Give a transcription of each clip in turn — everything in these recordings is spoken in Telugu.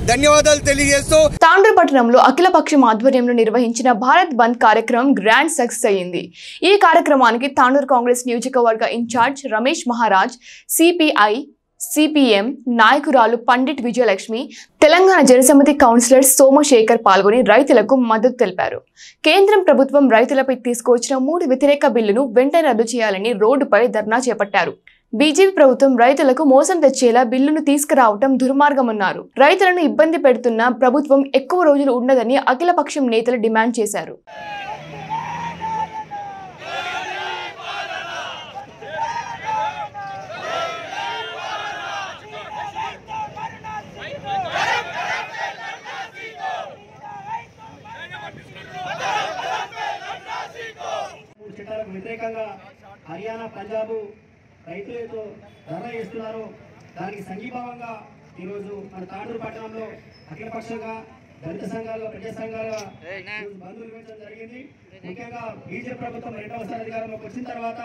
ధన్యవాదాలు తెలియజేస్తూ తాండ్ర పట్టణంలో అఖిలపక్షం ఆధ్వర్యంలో నిర్వహించిన భారత్ బంద్ కార్యక్రమం గ్రాండ్ సక్సెస్ అయింది ఈ కార్యక్రమానికి తాండూరు కాంగ్రెస్ నియోజకవర్గ incharge Ramesh Maharaj CPI CPM నాయకురాలు పండిట్ విజయలక్ష్మి తెలంగాణ జనసమితి కౌన్సిలర్ సోమశేఖర్ పాల్గొని రైతులకు మద్దతు తెలిపారు కేంద్రం ప్రభుత్వం రైతులపై తీసుకువచ్చిన మూడు వ్యతిరేక బిల్లును వెంటనే రద్దు చేయాలని రోడ్డుపై ధర్నా చేపట్టారు బీజేపీ ప్రభుత్వం రైతులకు మోసం తెచ్చేలా బిల్లును తీసుకురావటం దుర్మార్గమన్నారు రైతులను ఇబ్బంది పెడుతున్న ప్రభుత్వం ఎక్కువ రోజులు ఉండదని అఖిలపక్షం నేతలు డిమాండ్ చేశారు మూడు చట్టాలకు వ్యతిరేకంగా హర్యానా పంజాబ్ రైతులతో ధర్నా చేస్తున్నారు దానికి సంఘీభావంగా ఈరోజు మన తాండూరు పట్టణంలో అఖిలపక్షంగా దళిత సంఘాలుగా ప్రజా సంఘాలుగా ఈరోజు బంధువులు నిర్వహించడం జరిగింది ముఖ్యంగా బీజేపీ ప్రభుత్వం రెండవసారి అధికారంలోకి వచ్చిన తర్వాత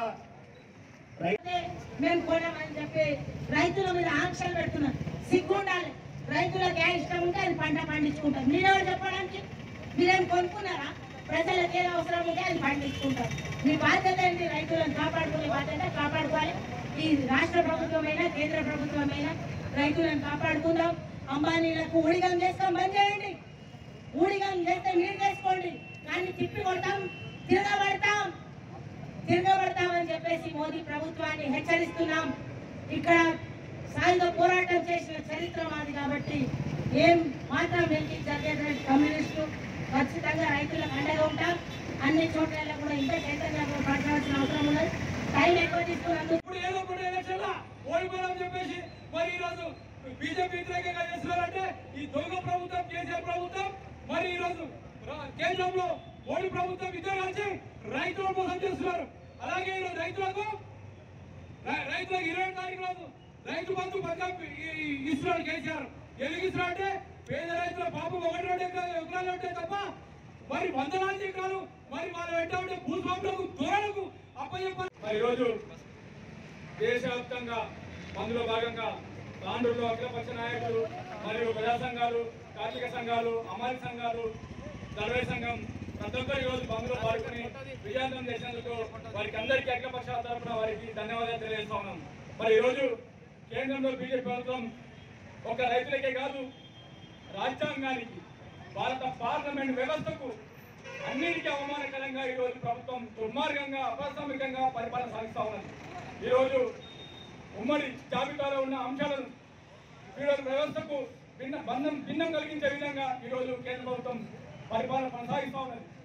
మేము కొనమని చెప్పి రైతుల మీద ఆంక్షలు పెడుతున్నారు సిగ్గు ఉండాలి రైతులకు ఏ ఇష్టం ఉంటే అది పంట పండించుకుంటారు మీరెవరు చెప్పడానికి మీరేం కొనుక్కున్నారా ప్రజలకు ఏం అవసరం ఉంటే అది పండించుకుంటారు మీ బాధ్యత ఏంటి రైతులను కాపాడుకునే బాధ్యత కాపాడుకోవాలి ఈ రాష్ట్ర ప్రభుత్వమైనా కేంద్ర ప్రభుత్వమైనా రైతులను కాపాడుకుందాం అంబానీలకు ఊడిగం చేస్తాం బంద్ చేయండి ఊడిగం చేస్తే మీరు చేసుకోండి కానీ తిప్పి కొడతాం తిరగబడతాం తిరగబడతామని చెప్పేసి మోదీ ప్రభుత్వాన్ని హెచ్చరిస్తున్నాం ఇక్కడ సాయుధ పోరాటం చేసిన చరిత్ర మాది కాబట్టి ఏం మాత్రం వెళ్తే జరిగేటువంటి కమ్యూనిస్టు ఖచ్చితంగా రైతులకు అండగా ఉంటాం అన్ని చోట్ల కూడా ఇంకా చైతన్యంగా పడాల్సిన అవసరం ఉన్నది టైం ఎక్కువ తీసుకున్నందుకు ఇప్పుడు ఏదో కొన్ని ఎలక్షన్ ఓడిపోయామని చెప్పేసి మరి ఈరోజు బీజేపీ వ్యతిరేకంగా చేస్తున్నారంటే ఈ దొంగ ప్రభుత్వం కేసీఆర్ ప్రభుత్వం మరి ఈరోజు రా- కేంద్రంలో మోడీ ప్రభుత్వం ఇద్దరు కలిసి రైతుల మోసం చేస్తున్నారు అలాగే ఈరోజు రైతులకు రై- రైతులకు ఇరవై తారీఖు రోజు రైతు బంధు పథకం ఈ- ఈ- ఇస్తున్నాడు కేసీఆర్ ఎందుకు ఇస్తున్నాడు అంటే పేద రైతుల పాపం ఒకటి రెండు ఎకరాలు ఎకరాలు ఉంటాయి తప్ప మరి వందలాది ఎకరాలు మరి వాళ్ళ వెంట ఉండే భూస్వాములకు దూరాలకు అప్పచెప్పాలి మరి ఈరోజు దేశవ్యాప్తంగా అందులో భాగంగా తాండ్రులో అఖిలపక్ష నాయకులు మరియు ప్రజా సంఘాలు కార్మిక సంఘాలు అమాలి సంఘాలు సర్వే సంఘం ప్రతి ఒక్కరు ఈరోజు బంద్లో పాల్గొని విజయవంతం చేసినందుకు వారికి అందరికీ అఖిలపక్షాల తరఫున వారికి ధన్యవాదాలు తెలియజేస్తా ఉన్నాం మరి ఈరోజు కేంద్రంలో బీజేపీ ప్రభుత్వం ఒక రైతులకే కాదు రాజ్యాంగానికి భారత పార్లమెంట్ వ్యవస్థకు అన్నిటికీ అవమానకరంగా ఈరోజు ప్రభుత్వం దుర్మార్గంగా అప్రసామికంగా పరిపాలన సాగిస్తా ఉన్నది ఈరోజు ఉమ్మడి జాబితాలో ఉన్న అంశాలను ఈరోజు వ్యవస్థకు భిన్న బంధం భిన్నం కలిగించే విధంగా ఈరోజు కేంద్ర ప్రభుత్వం పరిపాలన కొనసాగిస్తా ఉన్నది